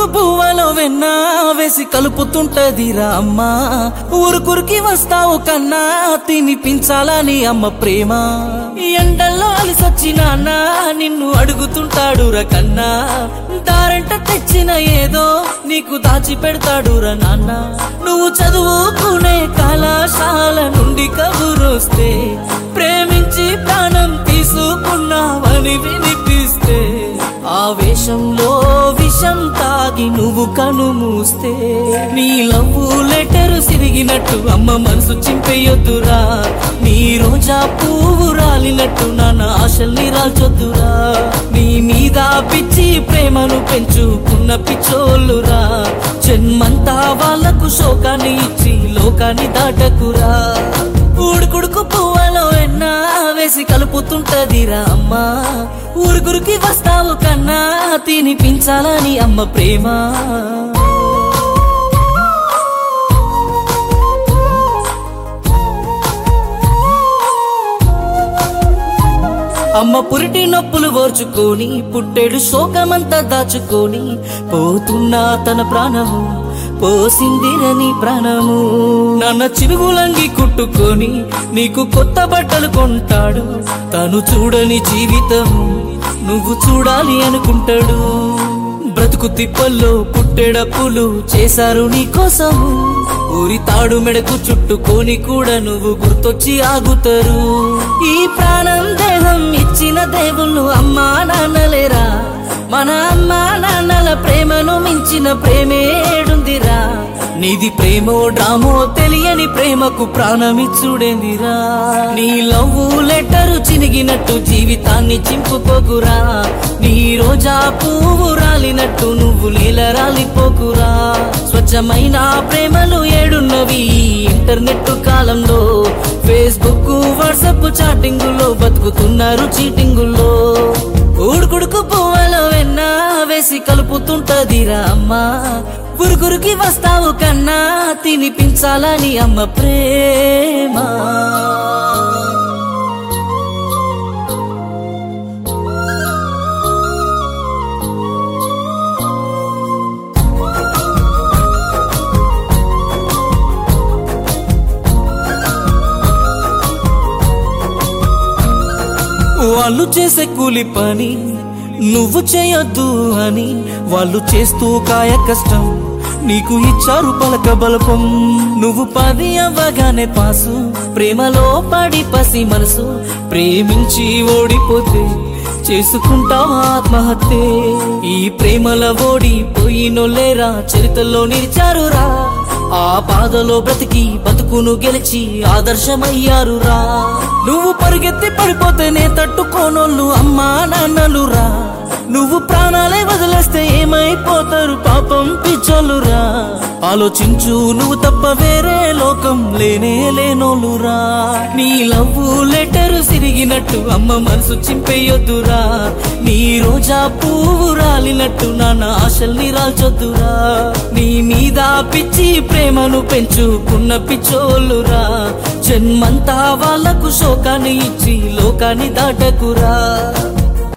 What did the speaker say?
పువ్వలో వెన్న వేసి కలుపుతుంటదిరా అమ్మా ఊరుకురికి వస్తావు కన్నా తినిపించాలని అమ్మ ప్రేమ ఎండల్లో అలిసొచ్చిన అన్న నిన్ను అడుగుతుంటాడురా కన్నా దారంట తెచ్చిన ఏదో నీకు దాచి పెడతాడురా నాన్న నువ్వు చదువుకునే కళాశాల నుండి కబురొస్తే ప్రేమించి ప్రాణం తీసుకున్నావని వినిపిస్తే ఆవేశంలో విషం తాగి నువ్వు కనుమూస్తే నీ లవ్వు లెటరు సిరిగినట్టు అమ్మ మనసు చింపేయొద్దురా నీ రోజా పువ్వు రాలినట్టు నాన్న ఆశల్ని రాల్చొద్దురా నీ మీద పిచ్చి ప్రేమను పెంచుకున్న పిచ్చోళ్ళురా జన్మంతా వాళ్ళకు శోకాన్ని ఇచ్చి లోకాన్ని దాటకురా ఊడుకుడుకు పువ్వలో ఎన్నా వేసి కలుపుతుంటదిరా అమ్మా ఊరుగురికి వస్తావు కన్నా తినిపించాలని అమ్మ ప్రేమ అమ్మ పురిటి నొప్పులు ఓర్చుకొని పుట్టెడు శోకమంతా దాచుకొని పోతున్నా తన ప్రాణము పోసిందిరని ప్రాణము నాన్న చిరుగులంగి కుట్టుకొని నీకు కొత్త బట్టలు కొంటాడు తను చూడని జీవితము నువ్వు చూడాలి అనుకుంటాడు బ్రతుకు తిప్పల్లో పుట్టెడప్పులు చేశారు నీ కోసము ఊరి తాడు మెడకు చుట్టుకొని కూడా నువ్వు గుర్తొచ్చి ఆగుతారు ఈ ప్రాణం దేహం ఇచ్చిన దేవుళ్ళు అమ్మా నాన్నలేరా మన అమ్మా నాన్నల ప్రేమను మించిన ప్రేమేడుందిరా నీది ప్రేమో డ్రామో తెలియని ప్రేమకు ప్రాణమిచ్చుడేందిరా నీ లవ్వు లెటరు చినిగినట్టు జీవితాన్ని చింపుకోకురా నీ రోజా పువ్వు రాలినట్టు నువ్వు నీల రాలిపోకురా స్వచ్ఛమైన ప్రేమలు ఏడున్నవి ఈ ఇంటర్నెట్ కాలంలో ఫేస్బుక్ వాట్సాప్ చాటింగుల్లో బతుకుతున్నారు చీటింగుల్లో ఊడుకుడుకు పువ్వలో వెన్న వేసి కలుపుతుంటదిరా అమ్మా గురుగురికి వస్తావు కన్నా తినిపించాలని అమ్మ ప్రేమ వాళ్ళు చేసే కూలి పని నువ్వు చేయొద్దు అని వాళ్ళు చేస్తూ కాయ కష్టం నీకు ఇచ్చారు పలక బలపం నువ్వు పది అవ్వగానే పాసు ప్రేమలో పడి పసి మనసు ప్రేమించి ఓడిపోతే చేసుకుంటావా ఆత్మహత్య ఈ ప్రేమల ఓడిపోయినోలేరా చరిత్రలో నిలిచారురా ఆ బాధలో బ్రతికి బతుకును గెలిచి ఆదర్శమయ్యారురా నువ్వు పరిగెత్తి పడిపోతేనే తట్టుకోనోళ్ళు అమ్మా నాన్నలురా నువ్వు ప్రాణాలే వదిలేస్తే ఏమైపోతారు పాపం పిచ్చోళ్ళురా ఆలోచించు నువ్వు తప్ప వేరే లోకం లేనే లేనోలురా నీ లవ్వు లెటరు సిరిగినట్టు అమ్మ మనసు చింపేయొద్దురా నీ రోజా పువ్వు రాలినట్టు నాన్న ఆశల్ని రాల్చొద్దురా నీ మీద పిచ్చి ప్రేమను పెంచుకున్న పిచ్చోళ్ళురా జన్మంతా వాళ్ళకు శోకాన్ని ఇచ్చి లోకాన్ని దాటకురా